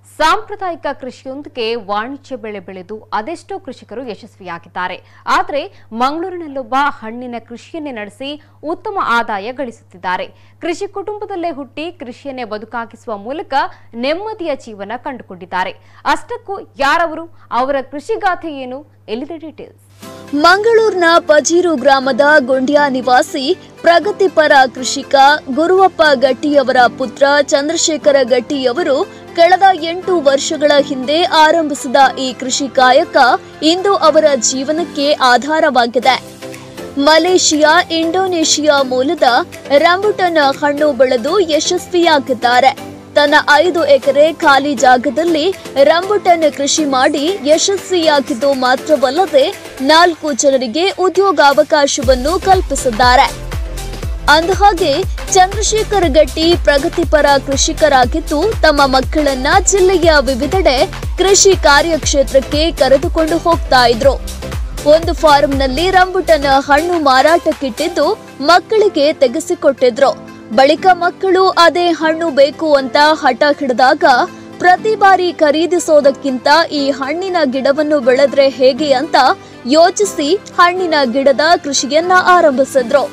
ಸಾಂಪ್ರದಾಯಿಕ ಕೃಷಿಯೊಂದಿಗೆ ವಾಣಿಜ್ಯ ಬೆಳೆ ಬೆಳೆದು ಅದೆಷ್ಟೋ ಕೃಷಿಕರು ಯಶಸ್ವಿಯಾಗಿದ್ದಾರೆ ಆದರೆ ಮಂಗಳೂರಿನಲ್ಲೊಬ್ಬ ಹಣ್ಣಿನ ಕೃಷಿಯನ್ನೇ ನಡೆಸಿ ಉತ್ತಮ ಆದಾಯ ಗಳಿಸುತ್ತಿದ್ದಾರೆ ಕೃಷಿ ಕುಟುಂಬದಲ್ಲೇ ಹುಟ್ಟಿ ಕೃಷಿಯನ್ನೇ ಬದುಕಾಗಿಸುವ ಮೂಲಕ ನೆಮ್ಮದಿಯ ಜೀವನ ಕಂಡುಕೊಂಡಿದ್ದಾರೆ ಅಷ್ಟಕ್ಕೂ ಯಾರವರು ಅವರ ಕೃಷಿಗಾಥೆ ಏನು ಎಲ್ಲಿದೆ ಡೀಟೇಲ್ಸ್ ಮಂಗಳೂರಿನ ಪಜೀರು ಗ್ರಾಮದ ಗುಂಡ್ಯಾ ನಿವಾಸಿ ಪ್ರಗತಿಪರ ಕೃಷಿಕ ಗುರುವಪ್ಪ ಗಟ್ಟಿಯವರ ಪುತ್ರ ಚಂದ್ರಶೇಖರ ಗಟ್ಟಿಯವರು ಕಳೆದ ಎಂಟು ವರ್ಷಗಳ ಹಿಂದೆ ಆರಂಭಿಸಿದ ಈ ಕೃಷಿ ಕಾಯಕ ಇಂದು ಅವರ ಜೀವನಕ್ಕೆ ಆಧಾರವಾಗಿದೆ ಮಲೇಷಿಯಾ ಇಂಡೋನೇಷಿಯಾ ಮೂಲದ ರಂಬುಟನ್ ಹಣ್ಣು ಬೆಳೆದು ಯಶಸ್ವಿಯಾಗಿದ್ದಾರೆ ತನ್ನ ಐದು ಎಕರೆ ಖಾಲಿ ಜಾಗದಲ್ಲಿ ರಂಬುಟನ್ ಕೃಷಿ ಮಾಡಿ ಯಶಸ್ವಿಯಾಗಿದ್ದು ಮಾತ್ರವಲ್ಲದೆ ನಾಲ್ಕು ಜನರಿಗೆ ಉದ್ಯೋಗಾವಕಾಶವನ್ನು ಕಲ್ಪಿಸಿದ್ದಾರೆ ಅಂದಹಾಗೆ ಚಂದ್ರಶೇಖರ್ ಗಟ್ಟಿ ಪ್ರಗತಿಪರ ಕೃಷಿಕರಾಗಿದ್ದು ತಮ್ಮ ಮಕ್ಕಳನ್ನ ಜಿಲ್ಲೆಯ ವಿವಿಧೆಡೆ ಕೃಷಿ ಕಾರ್ಯಕ್ಷೇತ್ರಕ್ಕೆ ಕರೆದುಕೊಂಡು ಹೋಗ್ತಾ ಇದ್ರು ಒಂದು ಫಾರಂನಲ್ಲಿ ರಂಬುಟನ್ ಹಣ್ಣು ಮಾರಾಟಕ್ಕಿಟ್ಟಿದ್ದು ಮಕ್ಕಳಿಗೆ ತೆಗೆಸಿಕೊಟ್ಟಿದ್ರು ಬಳಿಕ ಮಕ್ಕಳು ಅದೇ ಹಣ್ಣು ಬೇಕು ಅಂತ ಹಠ ಹಿಡಿದಾಗ ಪ್ರತಿ ಬಾರಿ ಖರೀದಿಸೋದಕ್ಕಿಂತ ಈ ಹಣ್ಣಿನ ಗಿಡವನ್ನು ಬೆಳೆದ್ರೆ ಹೇಗೆ ಅಂತ ಯೋಚಿಸಿ ಹಣ್ಣಿನ ಗಿಡದ ಕೃಷಿಯನ್ನ ಆರಂಭಿಸಿದ್ರು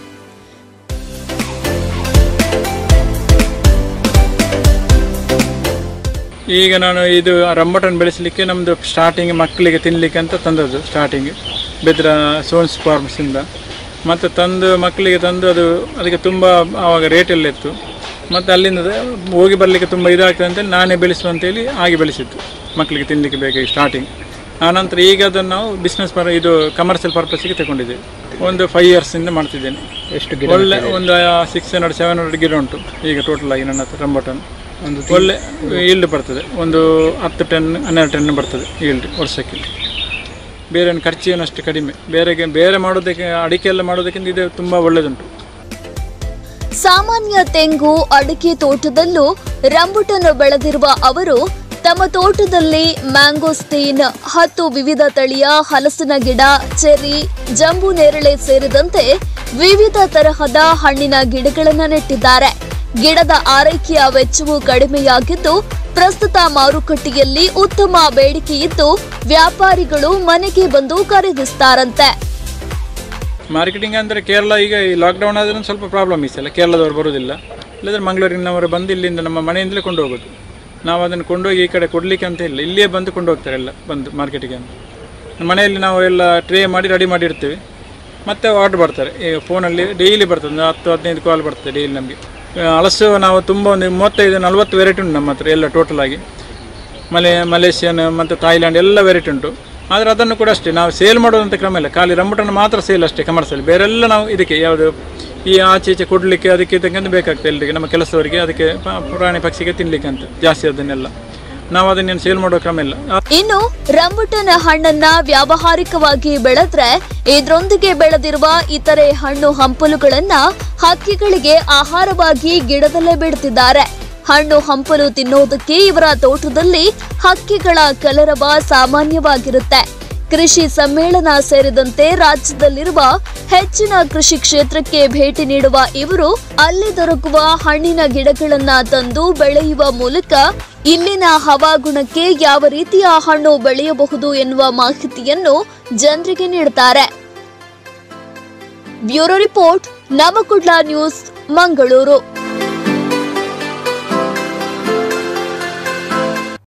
ಈಗ ನಾನು ಇದು ರಂಬಟನ್ ಬೆಳೆಸಲಿಕ್ಕೆ ನಮ್ಮದು ಸ್ಟಾರ್ಟಿಂಗ್ ಮಕ್ಕಳಿಗೆ ತಿನ್ನಲಿಕ್ಕೆ ಅಂತ ತಂದದ್ದು ಸ್ಟಾರ್ಟಿಂಗ್ ಬೆದ್ರ ಸೋನ್ಸ್ ಫಾರ್ಮ್ಸಿಂದ ಮತ್ತು ತಂದು ಮಕ್ಕಳಿಗೆ ತಂದು ಅದು ಅದಕ್ಕೆ ತುಂಬ ಆವಾಗ ರೇಟ್ ಎಲ್ಲ ಇತ್ತು ಮತ್ತು ಅಲ್ಲಿಂದ ಹೋಗಿ ಬರಲಿಕ್ಕೆ ತುಂಬ ಇದಾಗ್ತದೆ ಅಂತೇಳಿ ನಾನೇ ಬೆಳೆಸುವಂತೇಳಿ ಹಾಗೆ ಬೆಳೆಸಿತ್ತು ಮಕ್ಕಳಿಗೆ ತಿನ್ನಲಿಕ್ಕೆ ಬೇಕಾಗಿ ಸ್ಟಾರ್ಟಿಂಗ್ ಆನಂತರ ಈಗ ಅದನ್ನು ನಾವು ಬಿಸ್ನೆಸ್ ಪರ್ ಇದು ಕಮರ್ಷಿಯಲ್ ಪರ್ಪಸ್ಸಿಗೆ ತಗೊಂಡಿದ್ದೇವೆ ಒಂದು ಫೈವ್ ಇಯರ್ಸಿಂದ ಮಾಡ್ತಿದ್ದೇನೆ ಎಷ್ಟು ಗಿಡ ಒಳ್ಳೆ ಒಂದು ಸಿಕ್ಸ್ ಹಂಡ್ರೆಡ್ ಸೆವೆನ್ ಹಂಡ್ರೆಡ್ ಗಿಡ ಉಂಟು ಈಗ ಟೋಟಲ್ ಆಗಿ ನನ್ನ ಹತ್ರ ರಂಬಟನ್ ಒಂದು ಒಳ್ಳೆ ಈಲ್ಡ್ ಬರ್ತದೆ ಒಂದು ಹತ್ತು ಟನ್ ಹನ್ನೆರಡು ಟನ್ ಬರ್ತದೆ ಈಲ್ಡ್ ವರ್ಷಕ್ಕೆ ಬೇರೆ ಏನು ಖರ್ಚೇನು ಅಷ್ಟು ಕಡಿಮೆ ಬೇರೆಗೆ ಬೇರೆ ಮಾಡೋದಕ್ಕೆ ಅಡಿಕೆ ಎಲ್ಲ ಮಾಡೋದಕ್ಕಿಂತ ಇದು ತುಂಬ ಒಳ್ಳೆಯದುಂಟು ಸಾಮಾನ್ಯ ತೆಂಗು ಅಡಿಕೆ ತೋಟದಲ್ಲೂ ರಂಬುಟನ್ ಬೆಳೆದಿರುವ ಅವರು ತಮ್ಮ ತೋಟದಲ್ಲಿ ಮ್ಯಾಂಗೋಸ್ತೀನ್ ಹತ್ತು ವಿವಿಧ ತಳಿಯ ಹಲಸಿನ ಗಿಡ ಚೆರ್ರಿ ಜಂಬು ನೇರಳೆ ಸೇರಿದಂತೆ ವಿವಿಧ ತರಹದ ಹಣ್ಣಿನ ಗಿಡಗಳನ್ನು ನೆಟ್ಟಿದ್ದಾರೆ ಗಿಡದ ಆರೈಕೆಯ ವೆಚ್ಚವು ಕಡಿಮೆಯಾಗಿದ್ದು ಪ್ರಸ್ತುತ ಮಾರುಕಟ್ಟೆಯಲ್ಲಿ ಉತ್ತಮ ಬೇಡಿಕೆ ಇದ್ದು ವ್ಯಾಪಾರಿಗಳು ಮನೆಗೆ ಬಂದು ಖರೀದಿಸ್ತಾರಂತೆ ಮಾರ್ಕೆಟಿಂಗ್ ಅಂದರೆ ಕೇರಳ ಈಗ ಈ ಲಾಕ್ಡೌನ್ ಆದ್ರೆ ಸ್ವಲ್ಪ ಪ್ರಾಬ್ಲಮ್ ಈ ಸಲ ಕೇರಳದವರು ಬರೋದಿಲ್ಲ ಇಲ್ಲದ್ರೆ ಮಂಗಳೂರಿನವರು ಬಂದು ಇಲ್ಲಿಂದ ನಮ್ಮ ಮನೆಯಿಂದಲೇ ಕೊಂಡು ಹೋಗೋದು ನಾವು ಅದನ್ನು ಕೊಂಡೋಗಿ ಈ ಕಡೆ ಕೊಡಲಿಕ್ಕೆ ಅಂತ ಇಲ್ಲ ಇಲ್ಲಿಯೇ ಬಂದು ಕೊಂಡು ಹೋಗ್ತಾರೆ ಎಲ್ಲ ಬಂದು ಮಾರ್ಕೆಟಿಗೆ ಅಂತ ಮನೆಯಲ್ಲಿ ನಾವು ಎಲ್ಲ ಟ್ರೇ ಮಾಡಿ ರೆಡಿ ಮಾಡಿರ್ತೀವಿ ಮತ್ತೆ ಆರ್ಡ್ರ್ ಬರ್ತಾರೆ ಈಗ ಫೋನಲ್ಲಿ ಡೈಲಿ ಬರ್ತದೆ ಒಂದು ಹತ್ತು ಹದಿನೈದು ಕಾಲ್ ಬರ್ತದೆ ಡೈಲಿ ನಮಗೆ ಹಲಸು ನಾವು ತುಂಬ ಒಂದು ಮೂವತ್ತೈದು ನಲ್ವತ್ತು ವೆರೈಟಿ ಉಂಟು ನಮ್ಮ ಹತ್ರ ಎಲ್ಲ ಟೋಟಲ್ ಆಗಿ ಮಲೆ ಮಲೇಷಿಯನ್ ಮತ್ತು ಥಾಯ್ಲ್ಯಾಂಡ್ ಎಲ್ಲ ವೆರೈಟಿ ಉಂಟು ಆದರೆ ಅದನ್ನು ಕೂಡ ಅಷ್ಟೇ ನಾವು ಸೇಲ್ ಮಾಡೋದಂತ ಕ್ರಮ ಇಲ್ಲ ಖಾಲಿ ರಂಬುಟನ್ನು ಮಾತ್ರ ಸೇಲ್ ಅಷ್ಟೇ ಕಮರ್ಷಿಯಲ್ ಬೇರೆಲ್ಲ ನಾವು ಇದಕ್ಕೆ ಯಾವುದು ಈ ಆಚೆ ಈಚೆ ಕೊಡಲಿಕ್ಕೆ ಅದಕ್ಕೆ ಇದಕ್ಕೆ ಬೇಕಾಗ್ತದೆ ಎಲ್ಲರಿಗೆ ನಮ್ಮ ಕೆಲಸದವರಿಗೆ ಅದಕ್ಕೆ ಪ- ಪ್ರಾಣಿ ಪಕ್ಷಿಗೆ ತಿನ್ನಲಿಕ್ಕೆ ಅಂತ ಜಾಸ್ತಿ ಅದನ್ನೆಲ್ಲ ನಾವು ಅದನ್ನೇನು ಸೇಲ್ ಮಾಡೋ ಕ್ರಮ ಇಲ್ಲ ಇನ್ನು ರಂಬುಟನ್ ಹಣ್ಣನ್ನ ವ್ಯಾವಹಾರಿಕವಾಗಿ ಬೆಳೆದ್ರೆ ಇದರೊಂದಿಗೆ ಬೆಳೆದಿರುವ ಇತರೆ ಹಣ್ಣು ಹಂಪಲುಗಳನ್ನ ಹಕ್ಕಿಗಳಿಗೆ ಆಹಾರವಾಗಿ ಗಿಡದಲ್ಲೇ ಬಿಡ್ತಿದ್ದಾರೆ ಹಣ್ಣು ಹಂಪಲು ತಿನ್ನೋದಕ್ಕೆ ಇವರ ತೋಟದಲ್ಲಿ ಹಕ್ಕಿಗಳ ಕಲರವ ಸಾಮಾನ್ಯವಾಗಿರುತ್ತೆ ಕೃಷಿ ಸಮ್ಮೇಳನ ಸೇರಿದಂತೆ ರಾಜ್ಯದಲ್ಲಿರುವ ಹೆಚ್ಚಿನ ಕೃಷಿ ಕ್ಷೇತ್ರಕ್ಕೆ ಭೇಟಿ ನೀಡುವ ಇವರು ಅಲ್ಲಿ ದೊರಕುವ ಹಣ್ಣಿನ ಗಿಡಗಳನ್ನ ತಂದು ಬೆಳೆಯುವ ಮೂಲಕ ಇಲ್ಲಿನ ಹವಾಗುಣಕ್ಕೆ ಯಾವ ರೀತಿಯ ಹಣ್ಣು ಬೆಳೆಯಬಹುದು ಎನ್ನುವ ಮಾಹಿತಿಯನ್ನು ಜನರಿಗೆ ನೀಡುತ್ತಾರೆ bureau report Navakudla news Mangaluru